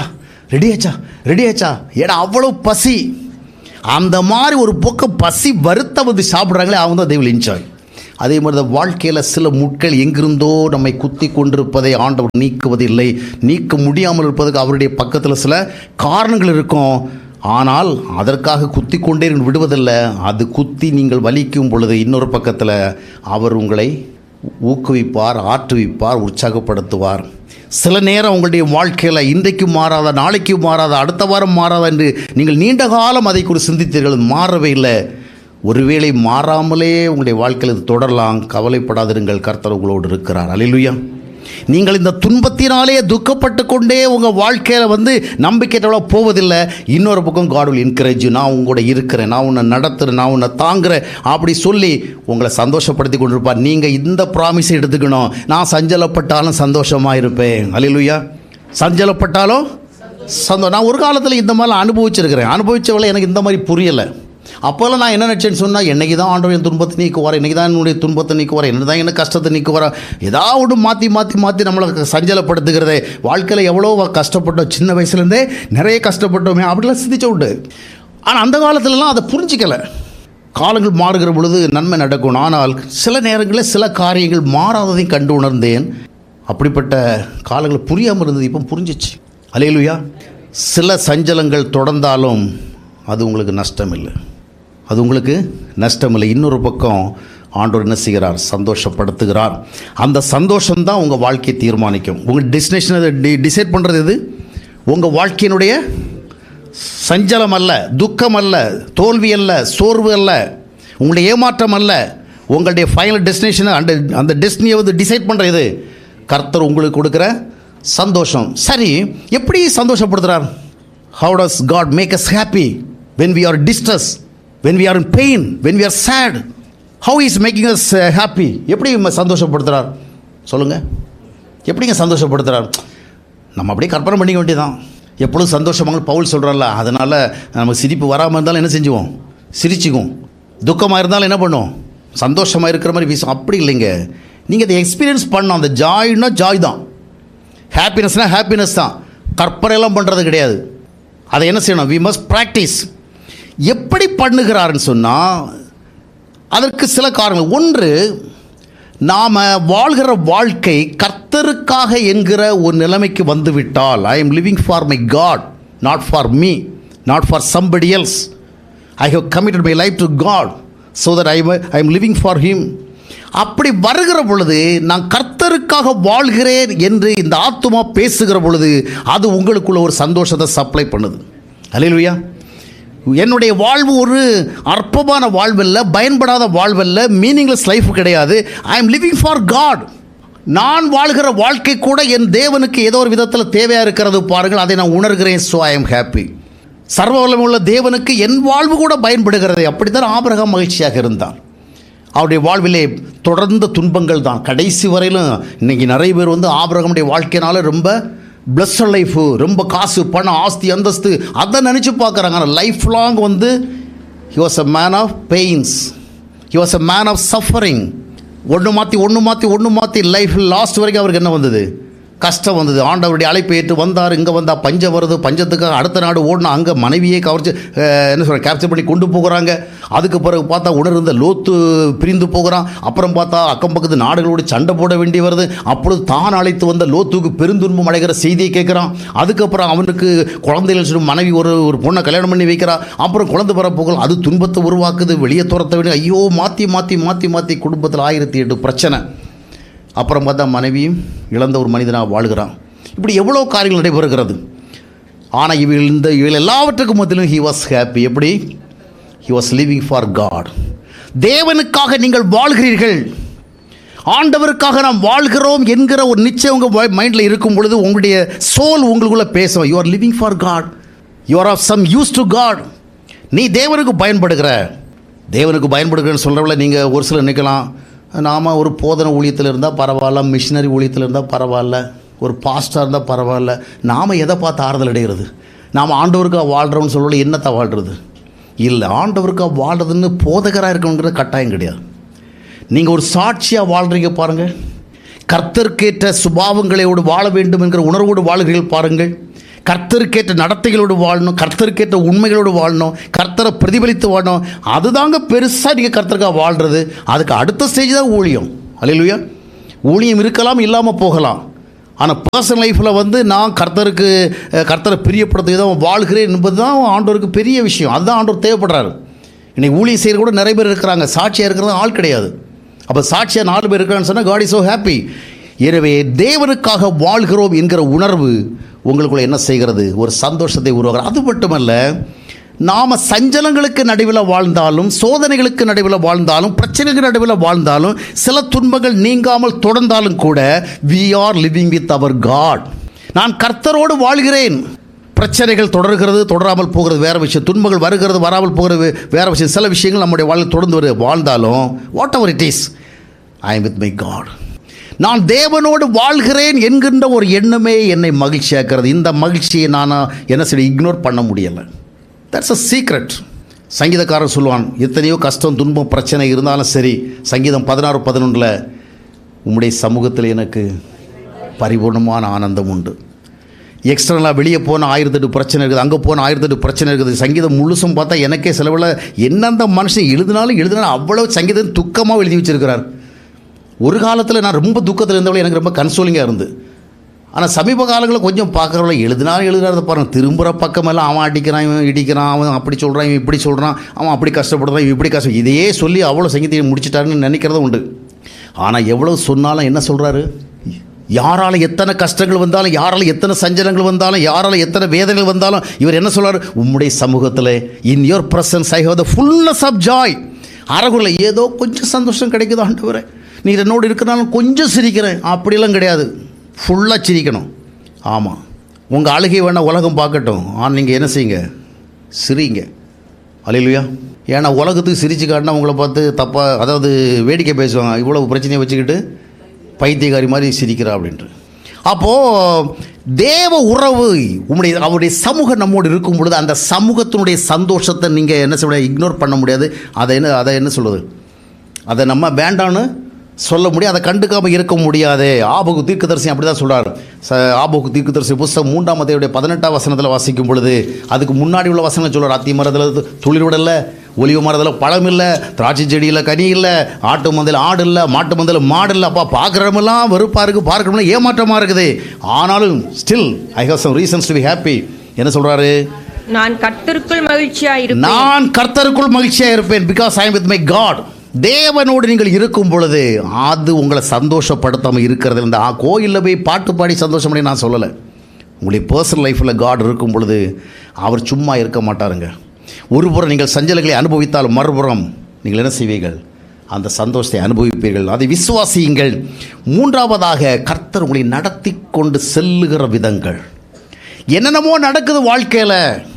ரெடி ஆச்சா ரெடி ஆச்சா ஏன்னா அவ்வளோ பசி அந்த மாதிரி ஒரு பக்கம் பசி வருத்த வந்து சாப்பிட்றாங்களே அவங்க தான் தெய்வல் என்ஜாய் அதே மாதிரி தான் வாழ்க்கையில் சில முட்கள் எங்கிருந்தோ நம்மை குத்தி கொண்டிருப்பதை ஆண்டவர் நீக்குவதில்லை நீக்க முடியாமல் இருப்பதற்கு அவருடைய பக்கத்தில் சில காரணங்கள் இருக்கும் ஆனால் அதற்காக குத்தி கொண்டே விடுவதில்லை அது குத்தி நீங்கள் வலிக்கும் பொழுது இன்னொரு பக்கத்தில் அவர் உங்களை ஊக்குவிப்பார் ஆற்றுவிப்பார் உற்சாகப்படுத்துவார் சில நேரம் உங்களுடைய வாழ்க்கையில் இன்றைக்கு மாறாத நாளைக்கு மாறாத அடுத்த வாரம் மாறாத என்று நீங்கள் நீண்ட காலம் அதை குறித்து சிந்தித்தீர்கள் மாறவே இல்லை ஒருவேளை மாறாமலே உங்களுடைய வாழ்க்கையில் இது தொடரலாம் கவலைப்படாதிருங்கள் கர்த்தர் உங்களோடு இருக்கிறார் அல்லேலூயா நீங்கள் இந்த துன்பத்தினாலே துக்கப்பட்டு கொண்டே உங்கள் வாழ்க்கையில் வந்து நம்பிக்கையோட போவதில்லை இன்னொரு பக்கம் காட் will encourage you நான் உங்களோட இருக்கிறேன் நான் உன்னை நடத்துகிறேன் நான் உன்னை தாங்குறேன் அப்படி சொல்லி உங்களை சந்தோஷப்படுத்தி கொண்டிருப்பார் நீங்கள் இந்த ப்ராமிஸை எடுத்துக்கணும் நான் சஞ்சலப்பட்டாலும் சந்தோஷமாக இருப்பேன் அல்லேலூயா சஞ்சலப்பட்டாலும் சந்தோ நான் ஒரு காலத்தில் இந்த மாதிரிலாம் அனுபவிச்சிருக்கிறேன் அனுபவிச்சவளை எனக்கு இந்த மாதிரி புரியலை அப்போல்லாம் நான் என்ன நினச்சேன்னு சொன்னால் என்னைக்கு தான் ஆண்டவர் என் துன்பத்தை நீக்குவார் என்னைக்கு தான் என்னுடைய துன்பத்தை நீக்குவார் என்ன தான் என்ன கஷ்டத்தை நீக்குவார் ஏதாவது ஒன்று மாற்றி மாற்றி மாற்றி நம்மளை சஞ்சலப்படுத்துகிறதே வாழ்க்கையில் எவ்வளோ கஷ்டப்பட்டோம் சின்ன வயசுலேருந்தே நிறைய கஷ்டப்பட்டோமே அப்படிலாம் சிந்திச்ச உண்டு ஆனால் அந்த காலத்துலலாம் அதை புரிஞ்சிக்கலை காலங்கள் மாறுகிற பொழுது நன்மை நடக்கும் ஆனால் சில நேரங்களில் சில காரியங்கள் மாறாததையும் கண்டு உணர்ந்தேன் அப்படிப்பட்ட காலங்கள் புரியாமல் இருந்தது இப்போ புரிஞ்சிச்சு அலையலுயா சில சஞ்சலங்கள் தொடர்ந்தாலும் அது உங்களுக்கு நஷ்டம் இல்லை அது உங்களுக்கு நஷ்டம் இல்லை இன்னொரு பக்கம் ஆண்டவர் என்ன செய்கிறார் சந்தோஷப்படுத்துகிறார் அந்த சந்தோஷம்தான் உங்கள் வாழ்க்கையை தீர்மானிக்கும் உங்கள் டெஸ்டினேஷனை டி டிசைட் பண்ணுறது எது உங்கள் வாழ்க்கையினுடைய சஞ்சலம் அல்ல துக்கம் அல்ல தோல்வி அல்ல சோர்வு அல்ல உங்களுடைய ஏமாற்றம் அல்ல உங்களுடைய ஃபைனல் டெஸ்டினேஷனை அந்த அந்த டெஸ்டினியை வந்து டிசைட் பண்ணுறது கர்த்தர் உங்களுக்கு கொடுக்குற சந்தோஷம் சரி எப்படி சந்தோஷப்படுத்துகிறார் how does God make us happy when we are distress when we are in pain when we are sad how is making us happy எப்படி ம- சந்தோஷப்படுத்துகிறார் சொல்லுங்கள் எப்படிங்க சந்தோஷப்படுத்துகிறார் நம்ம அப்படியே கற்பனை பண்ணிக்க வேண்டியதான் எப்பொழுதும் சந்தோஷமாக பவுல் சொல்கிறல்ல அதனால் நம்ம சிரிப்பு வராமல் இருந்தாலும் என்ன செஞ்சுவோம் சிரிச்சுக்குவோம் துக்கமாக இருந்தாலும் என்ன பண்ணுவோம் சந்தோஷமாக இருக்கிற மாதிரி வீசும் அப்படி இல்லைங்க நீங்கள் அதை எக்ஸ்பீரியன்ஸ் பண்ணணும் அந்த ஜாய்னா ஜாய் தான் ஹாப்பினஸ்னால் ஹாப்பினஸ் தான் கற்பனையெல்லாம் பண்ணுறது கிடையாது அதை என்ன செய்யணும் வி மஸ்ட் ப்ராக்டிஸ் எப்படி பண்ணுகிறாருன்னு சொன்னால் அதற்கு சில காரணங்கள் ஒன்று நாம் வாழ்கிற வாழ்க்கை கர்த்தருக்காக என்கிற ஒரு நிலைமைக்கு வந்து விட்டால் I am living for my God not for me not for somebody else I have committed my life to God so that I I am living for him அப்படி வருகிற பொழுது நான் கர்த்தருக்காக வாழ்கிறேன் என்று இந்த ஆத்துமா பேசுகிற பொழுது அது உங்களுக்குள்ள ஒரு சந்தோஷத்தை சப்ளை பண்ணுது அல்லேலூயா என்னுடைய வாழ்வு ஒரு அற்பமான வாழ்வல்ல பயன்படாத வாழ்வல்ல மீனிங்லெஸ் லைஃப் கிடையாது I am living for God நான் வாழ்கிற வாழ்க்கை கூட என் தேவனுக்கு ஏதோ ஒரு விதத்தில் தேவையாக இருக்கிறது பாருங்கள் அதை நான் உணர்கிறேன் ஸோ ஐ எம் ஹாப்பி சர்வ வல்லமையுள்ள தேவனுக்கு என் வாழ்வு கூட பயன்படுகிறது அப்படித்தான் ஆபிரகாம் மகிழ்ச்சியாக இருந்தார் அவருடைய வாழ்விலே தொடர்ந்த துன்பங்கள் தான் கடைசி வரையிலும் இன்னைக்கு நிறைய பேர் வந்து ஆபிரகமுடைய வாழ்க்கையினால ரொம்ப பிளஸ்ஸட் லைஃபு ரொம்ப காசு பணம் ஆஸ்தி அந்தஸ்து அதை நினச்சி பார்க்குறாங்க ஆனால் லைஃப் லாங் வந்து he was a man of pains he was a man of suffering ஒன்று மாற்றி ஒன்று மாற்றி ஒன்று மாற்றி லைஃப் லாஸ்ட் வரைக்கும் அவருக்கு என்ன வந்தது கஷ்டம் வந்தது ஆண்டவருடைய அழைப்பை ஏற்று வந்தார் இங்கே வந்தால் பஞ்சம் வருது பஞ்சத்துக்காக அடுத்த நாடு ஓடினா அங்கே மனைவியை கவர்ச்சி அஹ், என்ன சொல்ற கேப்சர் பண்ணி கொண்டு போகிறாங்க அதுக்கு பிறகு பார்த்தா உணர்ந்த லோத்து பிரிந்து போகிறான் அப்புறம் பார்த்தா அக்கம் பக்கத்து நாடுகளோடு சண்டை போட வேண்டி வருது அப்பொழுது தான் அழைத்து வந்த லோத்துக்கு பெருந்துன்பம் அடைகிற செய்தியை கேட்குறான் அதுக்கப்புறம் அவனுக்கு குழந்தைகள் சொல்லி மனைவி ஒரு ஒரு பொண்ணை கல்யாணம் பண்ணி வைக்கிறா அப்புறம் குழந்தை பிறப்புகள் அது துன்பத்தை உருவாக்குது வெளியே துரத்த வேண்டிய ஐயோ மாற்றி மாற்றி மாற்றி மாற்றி குடும்பத்தில் ஆயிரத்தி எட்டு பிரச்சனை அப்புறம் பார்த்தா மனைவியும் இழந்த ஒரு மனிதனாக வாழ்கிறான் இப்படி எவ்வளோ காரியங்கள் நடைபெறுகிறது ஆனால் இவள் இந்த இவள் எல்லாவற்றுக்கும் மத்தியிலும் ஹி வாஸ் ஹாப்பி எப்படி he was living for God தேவனுக்காக நீங்கள் வாழ்கிறீர்கள் ஆண்டவருக்காக நாம் வாழ்கிறோம் என்கிற ஒரு நிச்சயம் உங்கள் மைண்டில் இருக்கும் பொழுது உங்களுடைய சோல் உங்களுக்குள்ளே பேசும் you are living for God you are of some use to God நீ தேவனுக்கு பயன்படுகிற தேவனுக்கு பயன்படுகிறேன்னு சொல்கிறவங்கள நீங்கள் ஒரு சிலர் நிற்கலாம் நாம் ஒரு போதனை ஊழியத்தில் இருந்தால் பரவாயில்ல மிஷினரி ஊழியத்தில் இருந்தால் பரவாயில்ல ஒரு பாஸ்டாக இருந்தால் பரவாயில்ல நாம் எதை பார்த்து ஆறுதல் அடைகிறது நாம் ஆண்டவருக்காக வாழ்கிறோம்னு சொல்லல என்னத்தை வாழ்கிறது இல்லை ஆண்டவருக்காக வாழ்றதுன்னு போதகராக இருக்கணுங்கிற கட்டாயம் கிடையாது நீங்கள் ஒரு சாட்சியாக வாழ்கிறீங்க பாருங்கள் கர்த்தர்க்கேற்ற சுபாவங்களோடு வாழ வேண்டும் என்கிற உணர்வோடு வாழ்கிறீர்கள் பாருங்கள் கர்த்தருக்கேற்ற நடத்தைகளோடு வாழணும் கர்த்தருக்கேற்ற உண்மைகளோடு வாழணும் கர்த்தரை பிரதிபலித்து வாழணும் அதுதாங்க பெருசாக நீங்கள் கர்த்தருக்காக வாழ்கிறது அதுக்கு அடுத்த ஸ்டேஜ் தான் ஊழியம் அல்லையா ஊழியம் இருக்கலாம் இல்லாமல் போகலாம் ஆனால் பர்சனல் லைஃப்பில் வந்து நான் கர்த்தருக்கு அஹ், கர்த்தரை பிரியப்படுத்தி தான் வாழ்கிறேன் என்பது தான் ஆண்டவருக்கு பெரிய விஷயம் அதுதான் ஆண்டவர் தேவைப்படுறாரு இன்னைக்கு ஊழியம் செய்கிற கூட நிறைய பேர் இருக்கிறாங்க சாட்சியாக இருக்கிறது ஆள் கிடையாது அப்போ சாட்சியாக நாலு பேர் இருக்கிறான்னு சொன்னால் காட் இஸ் ஸோ ஹாப்பி எனவே தேவனுக்காக வாழ்கிறோம் என்கிற உணர்வு உங்களுக்குள்ள என்ன செய்கிறது ஒரு சந்தோஷத்தை உருவாகிறது அது மட்டுமல்ல நாம் சஞ்சலங்களுக்கு நடுவில் வாழ்ந்தாலும் சோதனைகளுக்கு நடுவில் வாழ்ந்தாலும் பிரச்சனைகளுக்கு நடுவில் வாழ்ந்தாலும் சில துன்பங்கள் நீங்காமல் தொடர்ந்தாலும் கூட we are living with our God நான் கர்த்தரோடு வாழ்கிறேன் பிரச்சனைகள் தொடர்கிறது தொடராமல் போகிறது வேற விஷயம் துன்பங்கள் வருகிறது வராமல் போகிறது வேற விஷயம் சில விஷயங்கள் நம்முடைய வாழ்வில் தொடர்ந்து வரு வாழ்ந்தாலும் whatever it is I am with my God நான் தேவனோடு வாழ்கிறேன் என்கின்ற ஒரு எண்ணமே என்னை மகிழ்ச்சியாக்கிறது இந்த மகிழ்ச்சியை நான் என்ன சொல்லி இக்னோர் பண்ண முடியலை தட்ஸ் அ சீக்ரெட் சங்கீதக்காரன் சொல்லுவான் எத்தனையோ கஷ்டம் துன்பம் பிரச்சனை இருந்தாலும் சரி சங்கீதம் பதினாறு பதினொன்றில் உம்முடைய சமூகத்தில் எனக்கு பரிபூர்ணமான ஆனந்தம் உண்டு எக்ஸ்டர்னலாக வெளியே போன ஆயிரத்தெட்டு பிரச்சனை இருக்குது அங்கே போன ஆயிரத்தெட்டு பிரச்சனை இருக்குது சங்கீதம் முழுசும் பார்த்தா எனக்கே செலவில் என்ன அந்த மனுஷன் எழுதினாலும் எழுதினாலும் அவ்வளோ சங்கீதம் துக்கமாக எழுதி வச்சிருக்கிறார் ஒரு காலத்தில் நான் ரொம்ப துக்கத்தில் இருந்தவளை எனக்கு ரொம்ப கன்சோலிங்காக இருந்து ஆனால் சமீப காலங்களில் கொஞ்சம் பார்க்குறவள எழுதினாலும் எழுதுறத பாருங்க திரும்புகிற பக்கமெல்லாம் அவன் அடிக்கிறான் இவன் இடிக்கிறான் அவன் அப்படி சொல்கிறான் இவன் இப்படி சொல்கிறான் அவன் அப்படி கஷ்டப்படுறான் இவன் இப்படி கஷ்டம் இதையே சொல்லி அவ்வளோ சங்கீதத்தை முடிச்சிட்டாருன்னு நினைக்கிறதும் உண்டு ஆனால் எவ்வளோ சொன்னாலும் என்ன சொல்கிறாரு யாரால எத்தனை கஷ்டங்கள் வந்தாலும் யாரால எத்தனை சஞ்சலங்கள் வந்தாலும் யாரால எத்தனை வேதனைகள் வந்தாலும் இவர் என்ன சொல்றாரு உம்முடைய சமூகத்தில் in your presence I have the fullness of joy அறகுள்ள ஏதோ கொஞ்சம் சந்தோஷம் கிடைக்குது ஆண்டவரே நீர் என்னோடு இருக்கிறனாலும் கொஞ்சம் சிரிக்கிறேன் அப்படிலாம் கிடையாது ஃபுல்லாக சிரிக்கணும் ஆமாம் உங்கள் அழுகை வேணால் உலகம் பார்க்கட்டும் ஆனால் நீங்கள் என்ன செய்யுங்க சிரிங்க அலையிலுயா ஏன்னா உலகத்துக்கு சிரிச்சு காட்டினா உங்களை பார்த்து தப்பாக அதாவது வேடிக்கை பேசுவாங்க இவ்வளவு பிரச்சனையை வச்சுக்கிட்டு பைத்தியக்காரி மாதிரி சிரிக்கிறா அப்படின்ட்டு அப்போது தேவ உறவு உங்களுடைய அவருடைய சமூகம் நம்மோடு இருக்கும் பொழுது அந்த சமூகத்தினுடைய சந்தோஷத்தை நீங்கள் என்ன சொல்ல இக்னோர் பண்ண முடியாது அதை என்ன அதை என்ன சொல்லுது அதை நம்ம வேண்டான்னு சொல்ல முடியாது அதை கண்டுக்காமல் இருக்க முடியாது ஆபகு தீர்க்கதரிசி அப்படி தான் சொல்கிறார் ச ஆபகு தீர்க்கதரிசி புஸ்தகம் மூன்றாம் அத்தையுடைய பதினெட்டாம் வசனத்தில் வாசிக்கும் பொழுது அதுக்கு முன்னாடி உள்ள வசனம் சொல்கிறார் அத்தி மரத்தில் துளிர்விடல ஒலிவு மரத்தில் பழம் இல்லை திராட்சை செடியில் கனி இல்லை ஆட்டு மந்தையில் ஆடு இல்லை மாட்டு மந்தையில் மாடு இல்லை அப்பா பார்க்குறவங்களாம் வெறுப்பாக இருக்குது பார்க்குறவங்களாம் ஏமாற்றமாக இருக்குது ஆனாலும் still I have some reasons to be happy என்ன சொல்கிறாரு நான் கர்த்தருக்குள் மகிழ்ச்சியா இருப்பேன் நான் கர்த்தருக்குள் மகிழ்ச்சியாக இருப்பேன் because I with my God தேவனோடு நீங்கள் இருக்கும் பொழுது அது உங்களை சந்தோஷப்படுத்தாமல் இருக்கிறது இந்த கோயிலில் போய் பாட்டு பாடி சந்தோஷப்படி நான் சொல்லலை உங்களுடைய பர்சனல் லைஃப்பில் காட் இருக்கும் பொழுது அவர் சும்மா இருக்க மாட்டாருங்க ஒருபுறம் நீங்கள் சஞ்சலங்களை அனுபவித்தால் மறுபுறம் நீங்கள் என்ன செய்வீர்கள் அந்த சந்தோஷத்தை அனுபவிப்பீர்கள் அதை விசுவாசியுங்கள் மூன்றாவதாக கர்த்தர் உங்களை நடத்தி கொண்டு செல்லுகிற விதங்கள் என்னென்னமோ நடக்குது வாழ்க்கையில்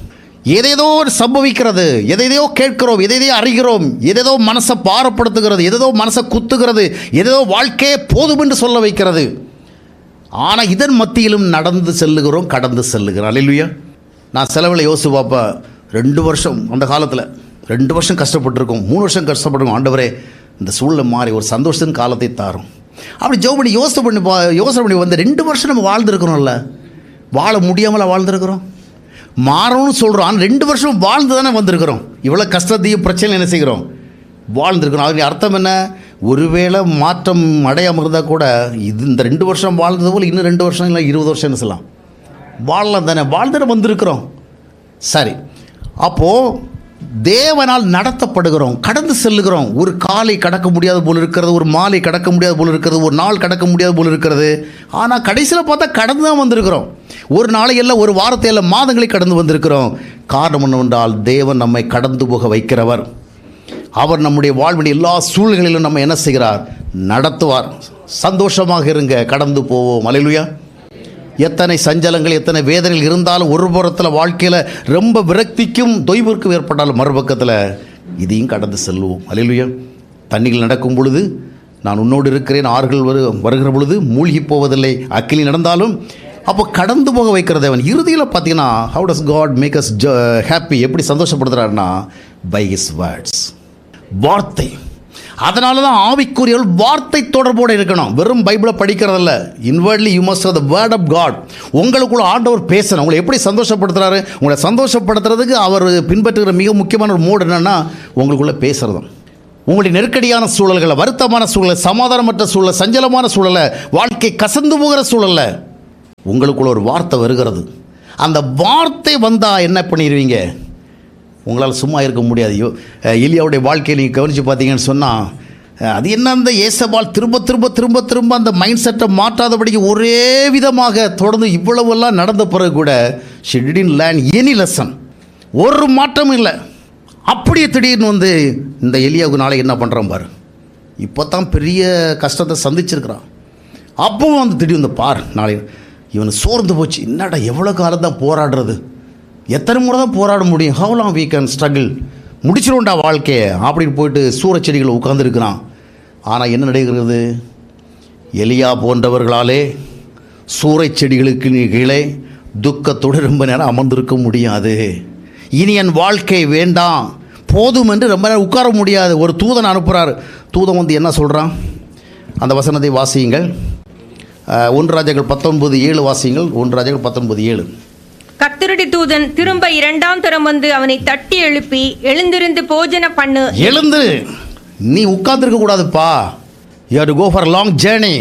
எதேதோ சம்பவிக்கிறது எதையோ கேட்கிறோம் எதையோ அறிகிறோம் எதேதோ மனசை பாரப்படுத்துகிறது எதேதோ மனசை குத்துகிறது எதேதோ வாழ்க்கையே போதும் என்று சொல்ல வைக்கிறது ஆனால் இதன் மத்தியிலும் நடந்து செல்லுகிறோம் கடந்து செல்லுகிறோம் அல்லையா நான் செலவில் யோசிச்சு பார்ப்பா ரெண்டு வருஷம் அந்த காலத்தில் ரெண்டு வருஷம் கஷ்டப்பட்டிருக்கோம் மூணு வருஷம் கஷ்டப்பட்டிருக்கோம் ஆண்டவரே இந்த சூழ்நிலை மாறி ஒரு சந்தோஷத்தின் காலத்தை தாரும் அப்படி ஜோ பண்ணி யோசனை பண்ணி பா யோசனை பண்ணி வந்து ரெண்டு வருஷம் நம்ம வாழ்ந்துருக்கிறோம்ல வாழ முடியாமல வாழ்ந்துருக்கிறோம் மாறணும்னு சொல்கிறோம் ஆனால் ரெண்டு வருஷம் வாழ்ந்து தானே வந்திருக்கிறோம் இவ்வளோ கஷ்டத்தையும் பிரச்சனை என்ன செய்கிறோம் வாழ்ந்துருக்கிறோம் அதனுடைய அர்த்தம் என்ன ஒருவேளை மாற்றம் அடையாமல் இருந்தால் கூட இது இந்த ரெண்டு வருஷம் வாழ்ந்தது போல் இன்னும் ரெண்டு வருஷம் இல்லை இருபது வருஷம் என்ன சொல்லலாம் வாழலாம் தானே வாழ்ந்துட்டு வந்திருக்கிறோம் சரி அப்போது தேவனால் நடத்தப்படுகிறோம் கடந்து செல்லுகிறோம் ஒரு காலை கடக்க முடியாது போல் இருக்கிறது ஒரு மாலை கடக்க முடியாது போல் இருக்கிறது ஒரு நாள் கடக்க முடியாது போல் இருக்கிறது ஆனால் கடைசியில் பார்த்தா கடந்து தான் வந்திருக்கிறோம் ஒரு நாளை எல்லாம் ஒரு வாரத்தை எல்லாம் மாதங்களை கடந்து வந்திருக்கிறோம் காரணம் என்னவென்றால் தேவன் நம்மை கடந்து போக வைக்கிறவர் அவர் நம்முடைய வாழ்வின் எல்லா சூழ்நிலையிலும் நம்ம என்ன செய்கிறார் நடத்துவார் சந்தோஷமாக இருங்க கடந்து போவோம் அலையிலுயா எத்தனை சஞ்சலங்கள் எத்தனை வேதனைகள் இருந்தாலும் ஒரு புறத்தில் வாழ்க்கையில் ரொம்ப விரக்திக்கும் தொய்விற்கும் ஏற்பட்டாலும் மறுபக்கத்தில் இதையும் கடந்து செல்வோம் அலையிலுயா தண்ணிகள் நடக்கும் பொழுது நான் உன்னோடு இருக்கிறேன் ஆறுகள் வரு வருகிற பொழுது மூழ்கி போவதில்லை அக்கிலி நடந்தாலும் அப்போ கடந்து போக வைக்கிற தேவன் இறுதியில் பார்த்தீங்கன்னா how does God make us happy எப்படி சந்தோஷப்படுத்துறாருன்னா பை ஹிஸ் வேர்ட்ஸ் வார்த்தை அதனால தான் ஆவிக்குரியவர்கள் வார்த்தை தொடர்போடு இருக்கணும் வெறும் பைபிளை படிக்கிறதில்ல inwardly you must the word of God உங்களுக்குள்ள ஆண்டவர் பேசணும் உங்களை எப்படி சந்தோஷப்படுத்துறாரு உங்களை சந்தோஷப்படுத்துறதுக்கு அவர் பின்பற்றுகிற மிக முக்கியமான ஒரு மோடு என்னன்னா உங்களுக்குள்ள பேசுறதும் உங்களுடைய நெருக்கடியான சூழல்களை வருத்தமான சூழலை சமாதானமற்ற சூழலை சஞ்சலமான சூழலை வாழ்க்கை கசந்து போகிற சூழல்ல உங்களுக்குள்ள ஒரு வார்த்தை வருகிறது அந்த வார்த்தை வந்தால் என்ன பண்ணிடுவீங்க உங்களால் சும்மா இருக்க முடியாது ஐயோ அஹ் எலியாவுடைய வாழ்க்கையை நீங்கள் கவனித்து பார்த்தீங்கன்னு சொன்னால் அது என்ன அந்த ஏசபால் திரும்ப திரும்ப திரும்ப திரும்ப அந்த மைண்ட் செட்டை மாற்றாதபடிக்கு ஒரே விதமாக தொடர்ந்து இவ்வளவெல்லாம் நடந்த பிறகு கூட she didn't learn any lesson ஒரு மாற்றமும் இல்லை அப்படியே திடீர்னு வந்து இந்த எலியாவுக்கு நாளை என்ன பண்ணுறான் பாரு இப்போ தான் பெரிய கஷ்டத்தை சந்திச்சிருக்கிறான் அப்பவும் வந்து திடீர்னு வந்து பார் நாளை இவனு சோர்ந்து போச்சு என்னடா எவ்வளோ காலம் தான் போராடுறது எத்தனை முறை தான் போராட முடியும் how long we can struggle முடிச்சிருவோண்டா வாழ்க்கையை அப்படின்னு போயிட்டு சூறச்செடிகள் உட்காந்துருக்கிறான் ஆனால் என்ன நடக்கிறது எலியா போன்றவர்களாலே சூறைச் செடிகளுக்கு கீழே துக்கத்தோடு ரொம்ப நேரம் அமர்ந்திருக்க முடியாது இனி என் வாழ்க்கை வேண்டாம் போதும் என்று ரொம்ப நேரம் உட்கார முடியாது ஒரு தூதன் அனுப்புகிறார் தூதன் வந்து என்ன சொல்கிறான் அந்த வசனத்தை வாசியுங்கள் அஹ், ஒன்று ராஜாக்கள் பத்தொன்பது ஏழு வாசியுங்கள் ஒன்று ராஜாக்கள் பத்தொன்பது ஏழு கர்த்தருடைய தூதன் திரும்ப இரண்டாம் தரம் வந்து அவனை தட்டி எழுப்பி எழுந்திருந்து போஜன பண்ணு எழுந்து நீ உட்கார்ந்துருக்க கூடாதுப்பா you to go for long journey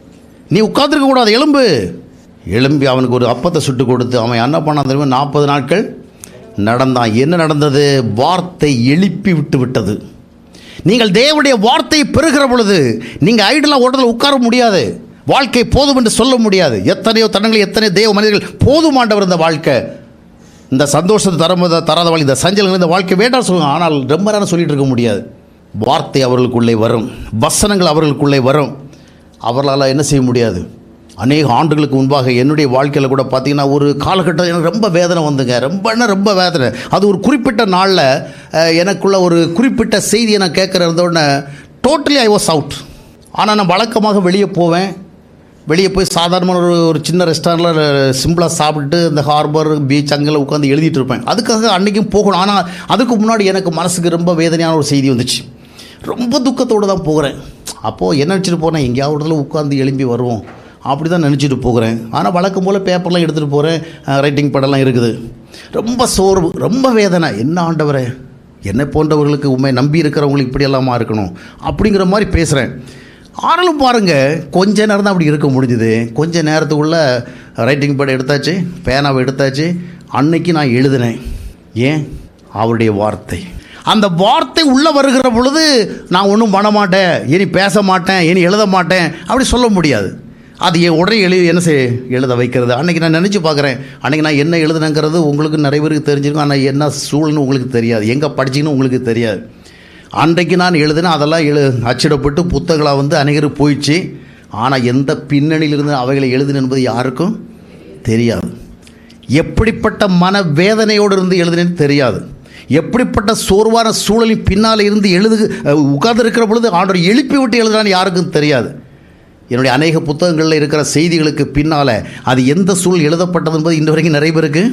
நீ உட்கார்ந்துருக்க கூடாது எலும்பு எழும்பி அவனுக்கு ஒரு அப்பத்தை சுட்டு கொடுத்து அவன் என்ன பண்ணான் தெரியுமா நாற்பது நாட்கள் நடந்தான் என்ன நடந்தது வார்த்தை எழுப்பி விட்டு விட்டது நீங்கள் தேவனுடைய வார்த்தையை பெறுகிற பொழுது நீங்கள் ஐடலாக ஓட்டத்தில் உட்கார முடியாது வாழ்க்கை போதும் என்று சொல்ல முடியாது எத்தனையோ தருணங்கள் எத்தனையோ தேவ மனிதர்கள் போதுமாண்டவர் இந்த வாழ்க்கை இந்த சந்தோஷத்தை தர தராத வாழ்க்கை இந்த சஞ்சலங்கள் இந்த வாழ்க்கை வேண்டாம் சொல்லுவாங்க ஆனால் ரொம்ப நேரம் சொல்லிட்டு இருக்க முடியாது வார்த்தை அவர்களுக்குள்ளே வரும் வசனங்கள் அவர்களுக்குள்ளே வரும் அவர்களால் என்ன செய்ய முடியாது அநேக ஆண்டுகளுக்கு முன்பாக என்னுடைய வாழ்க்கையில் கூட பார்த்தீங்கன்னா ஒரு காலகட்டம் எனக்கு ரொம்ப வேதனை வந்துங்க ரொம்பன்னா ரொம்ப வேதனை அது ஒரு குறிப்பிட்ட நாளில் அஹ், எனக்குள்ள ஒரு குறிப்பிட்ட செய்தியை நான் கேட்குற இருந்தோடனே டோட்டலி ஐ வாஸ் அவுட் ஆனால் நான் வழக்கமாக வெளியே போவேன் வெளியே போய் சாதாரணமான ஒரு ஒரு சின்ன ரெஸ்டாரண்ட்டில் சிம்பிளாக சாப்பிட்டுட்டு இந்த ஹார்பர் பீச் அங்கெல்லாம் உட்காந்து எழுதிட்டு இருப்பேன் அதுக்காக அன்றைக்கும் போகணும் ஆனால் அதுக்கு முன்னாடி எனக்கு மனசுக்கு ரொம்ப வேதனையான ஒரு செய்தி வந்துச்சு ரொம்ப துக்கத்தோடு தான் போகிறேன் அப்போது என்ன நினச்சிட்டு போகிறேன் எங்கேயாவது ஒரு இடத்துல உட்காந்து எழும்பி வருவோம் அப்படி தான் நினச்சிட்டு போகிறேன் ஆனால் வழக்கம் போல் பேப்பர்லாம் எடுத்துகிட்டு போகிறேன் ரைட்டிங் படம்லாம் இருக்குது ரொம்ப சோர்வு ரொம்ப வேதனை என்ன ஆண்டவரே என்னை போன்றவர்களுக்கு உண்மை நம்பி இருக்கிறவங்களுக்கு இப்படி எல்லாமா இருக்கணும் அப்படிங்கிற மாதிரி பேசுகிறேன் ஆனாலும் பாருங்கள் கொஞ்ச நேரம் தான் அப்படி இருக்க முடிஞ்சுது கொஞ்ச நேரத்துக்குள்ள ரைட்டிங் பேட் எடுத்தாச்சு பேனாவை எடுத்தாச்சு அன்னைக்கு நான் எழுதினேன் ஏன் அவருடைய வார்த்தை அந்த வார்த்தை உள்ளே வருகிற பொழுது நான் ஒன்றும் பண்ண மாட்டேன் இனி பேச மாட்டேன் இனி எழுத மாட்டேன் அப்படி சொல்ல முடியாது அது என் உடனே எழுதி என்ன செய் எழுத வைக்கிறது அன்றைக்கி நான் நினச்சி பார்க்குறேன் அன்றைக்கி நான் என்ன எழுதுனேங்கிறது உங்களுக்கு நிறைய பேருக்கு தெரிஞ்சிருக்கும் ஆனால் என்ன சூழ்னு உங்களுக்கு தெரியாது எங்கே படிச்சிங்கன்னு உங்களுக்கு தெரியாது அன்றைக்கு நான் எழுதினேன் அதெல்லாம் எழு அச்சிடப்பட்டு புத்தகங்களாக வந்து அநேகருக்கு போயிடுச்சு ஆனால் எந்த பின்னணியிலிருந்து அவைகளை எழுதின என்பது யாருக்கும் தெரியாது எப்படிப்பட்ட மன வேதனையோடு இருந்து எழுதினேன்னு தெரியாது எப்படிப்பட்ட சோர்வான சூழலின் பின்னால் இருந்து எழுது உட்கார்ந்து இருக்கிற பொழுது ஆண்டவர் எழுப்பி விட்டு எழுதுனான்னு யாருக்கும் தெரியாது என்னுடைய அநேக புத்தகங்களில் இருக்கிற செய்திகளுக்கு பின்னால் அது எந்த சூழல் எழுதப்பட்டது என்பது இன்று வரைக்கும் நிறைய பேருக்கு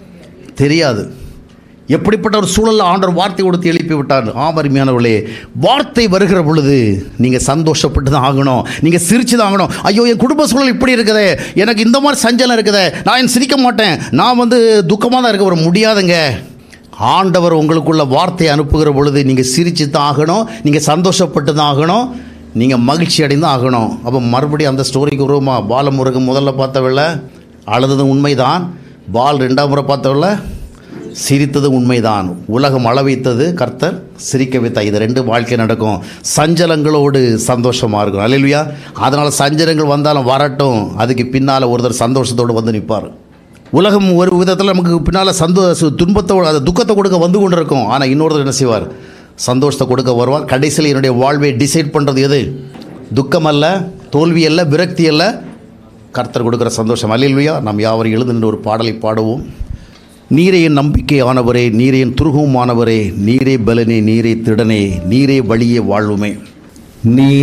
தெரியாது எப்படிப்பட்ட ஒரு சூழலில் ஆண்டவர் வார்த்தை கொடுத்து எழுப்பி விட்டார் ஆமருமையானவர்களே வார்த்தை வருகிற பொழுது நீங்கள் சந்தோஷப்பட்டு தான் ஆகணும் நீங்கள் சிரிச்சு தான் ஆகணும் ஐயோ என் குடும்ப சூழல் இப்படி இருக்குதே எனக்கு இந்த மாதிரி சஞ்சலம் இருக்குதே நான் என் சிரிக்க மாட்டேன் நான் வந்து துக்கமாக தான் இருக்க வர முடியாதுங்க ஆண்டவர் உங்களுக்குள்ள வார்த்தை அனுப்புகிற பொழுது நீங்கள் சிரிச்சு தான் ஆகணும் நீங்கள் சந்தோஷப்பட்டு தான் ஆகணும் நீங்கள் மகிழ்ச்சி அடைந்து ஆகணும் அப்போ மறுபடியும் அந்த ஸ்டோரிக்கு வருவோமா பாலமுருகன் முதல்ல பார்த்தவள அழுதது உண்மைதான் பால் ரெண்டாம் முறை பார்த்தவள சிரித்தது உண்மைதான் உலகம் அள வைத்தது கர்த்தர் சிரிக்க வைத்தார் இது ரெண்டு வாழ்க்கை நடக்கும் சஞ்சலங்களோடு சந்தோஷமாக இருக்கும் அல்லையா அதனால் சஞ்சலங்கள் வந்தாலும் வரட்டும் அதுக்கு பின்னால் ஒருத்தர் சந்தோஷத்தோடு வந்து நிற்பார் உலகம் ஒரு விதத்தில் நமக்கு பின்னால் சந்தோஷ துன்பத்தோடு அது துக்கத்தை கொடுக்க வந்து கொண்டு இருக்கும் ஆனால் இன்னொருத்தர் என்ன செய்வார் சந்தோஷத்தை கொடுக்க வருவார் கடைசியில் என்னுடைய வாழ்வை டிசைட் பண்ணுறது எது துக்கம் அல்ல தோல்வி அல்ல விரக்தி அல்ல கர்த்தர் கொடுக்குற சந்தோஷம் அல்லையா நாம் யாவரும் எழுந்து நின்று ஒரு பாடலை பாடுவோம் நீரே என் நம்பிக்கை ஆனவரே நீரே என் துருகமானவரே நீரே பலனே நீரே திடனே நீரே வழியே வாழ்வுமே நீ